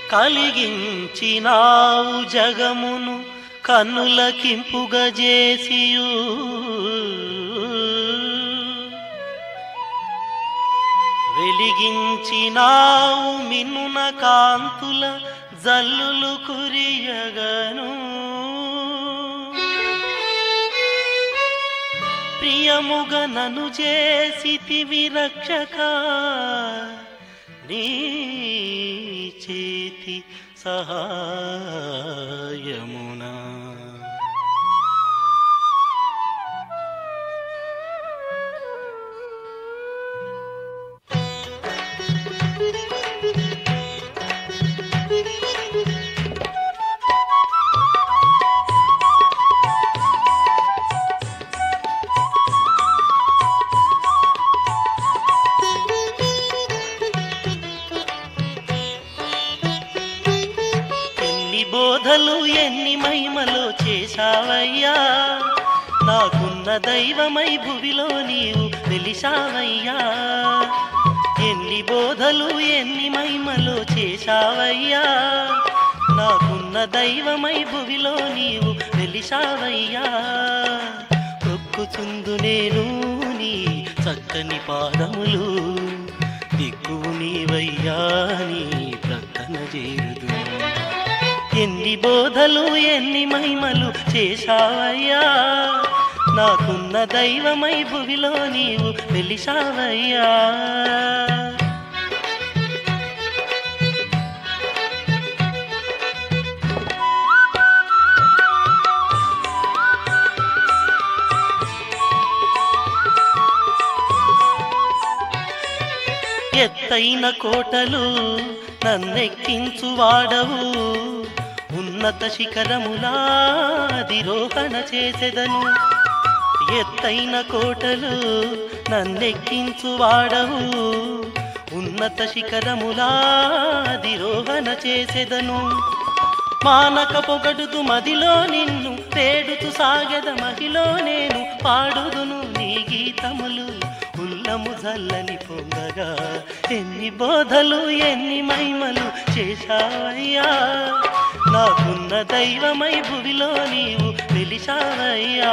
కలిగించినావు జగమును కన్నులకింపుగజేసియు వెలిగించినావు మిన్నున కాంతుల జల్లులు కురియగను ప్రియముగ నను చేసితివి రక్షక నీ చేతి సహాయమునా ఎన్ని బోధలు ఎన్ని మహిమలో చేశావయ్యా నాకున్న దైవమై భువిలో నీవు వెలిశావయ్యా ఎన్ని బోధలు ఎన్ని మహిమలో చేశావయ్యా నాకున్న దైవమై భువిలో నీవు వెలిశావయ్యా మొక్కుచుందు నేను నీ చక్కని పాదములు దిక్కు నీవయ్యా నీ ప్రక్కన చేరుదు ఎన్ని బోధలు ఎన్ని మహిమలు చేశావయ్యా నాకున్న దైవమై భువిలో నీవు వెలిశావయ్యా ఎత్తైన కోటలు నన్నెక్కించు వాడవు ఉన్నత శిఖరములాదిరోహణ చేసెదను ఎత్తైన కోటలు నన్నెక్కించు వాడవు ఉన్నత శిఖరములాదిరోహణ చేసెదను మానక పొగడుతు మదిలో నిన్ను పేడుతూ సాగెద మహిలో నేను పాడుదును నీ గీతములు ఉల్లము జల్లని పొంగగా ఎన్ని బోధలు ఎన్ని మహిమలు చేశావయ్యా నాకున్న దైవమై భువిలో నీవు వెలిశావయ్యా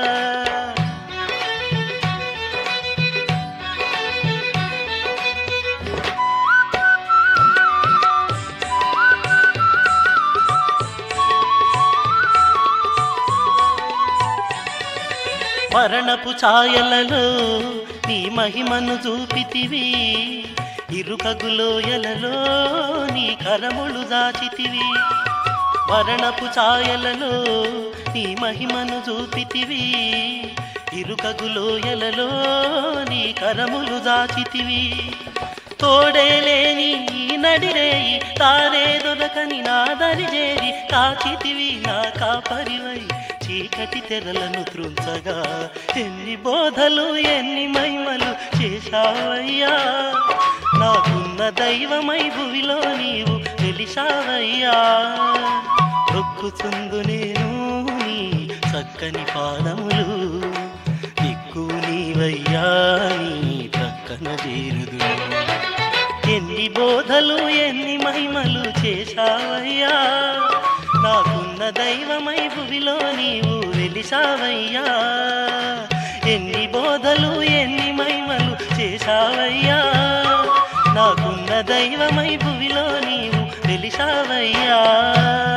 మరణపు ఛాయలలో నీ మహిమను చూపితివి ఇరుకగులోయలలో నీ కరములు దాచితివి మరణపు ఛాయలలో నీ మహిమను చూపితివి ఇరుకగులోయలలో నీ కరములు దాచితివి తోడేలేని ఈ నడిరేయి తారే దొరకని నా దరిజేరి కాచితివి నా కాపరివై చీకటి తెరలను త్రుంచగా ఎన్ని బోధలు ఎన్ని మహిమలు చేశావయ్యా నాకున్న దైవమై భువిలో నీవు వెలిశావయ్యా రొక్కుచుందు నేను నీ చక్కని పాదములు దిక్కు నీవయ్యా నీ ప్రక్కన చేరుదు ఎన్ని బోధలు ఎన్ని మహిమలు చేశావయ్యా నాకున్న దైవమై భువిలో నీవు వెలిసావయ్యా ఎన్ని బోధలు ఎన్ని మహిమలు చేశావయ్యా నాకున్న దైవమై భువిలో నీవు వెలిసావయ్యా